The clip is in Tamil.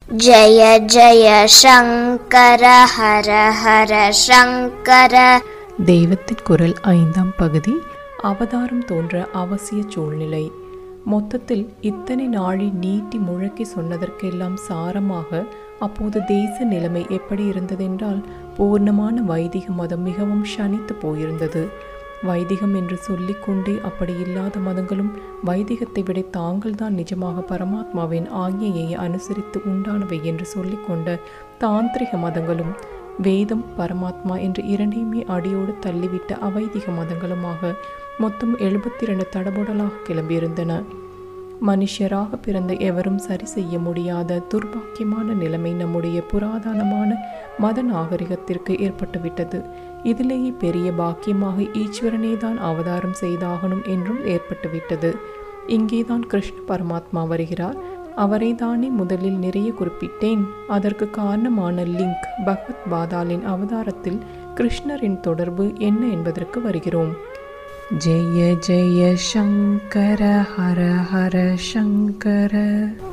जय जय शङ्कर हर हर शङ्कर தெய்வத்தின் குரல் ஐந்தாம் பகுதி அவதாரம் தோன்ற அவசிய சூழ்நிலை மொத்தத்தில் இத்தனை நாளி நீட்டி முழக்கி சொன்னதற்கெல்லாம் சாரமாக அப்போது தேச நிலைமை எப்படி இருந்ததென்றால் பூர்ணமான வைதிக மதம் மிகவும் சனித்து போயிருந்தது வைதிகம் என்று சொல்லிக்கொண்டே அப்படி இல்லாத மதங்களும் வைதிகத்தை விட தாங்கள்தான் நிஜமாக பரமாத்மாவின் ஆజ్ఞையை அனுசரித்து உண்டானவை என்று சொல்லிக்கொண்ட தாந்திரிக மதங்களும் வேதம் பரமாத்மா என்று இரண்டையுமே அடியோடு தள்ளிவிட்ட அவைதிக மதங்களுமாக மொத்தம் எழுபத்தி இரண்டு தடபுடலாக கிளம்பியிருந்தன மனுஷராக பிறந்த எவரும் சரி செய்ய முடியாத துர்பாக்கியமான நிலைமை நம்முடைய புராதனமான மத நாகரிகத்திற்கு ஏற்பட்டுவிட்டது இதிலேயே பெரிய பாக்கியமாக ஈஸ்வரனே தான் அவதாரம் செய்தாகணும் என்றும் ஏற்பட்டுவிட்டது இங்கேதான் கிருஷ்ண பரமாத்மா வருகிறார் அவரை தானே முதலில் நிறைய குறிப்பிட்டேன் அதற்கு காரணமான லிங்க் பகவத் பாதாலின் அவதாரத்தில் கிருஷ்ணரின் தொடர்பு என்ன என்பதற்கு வருகிறோம் ஜெய ஜெய சங்கர ஹர ஹர சங்கர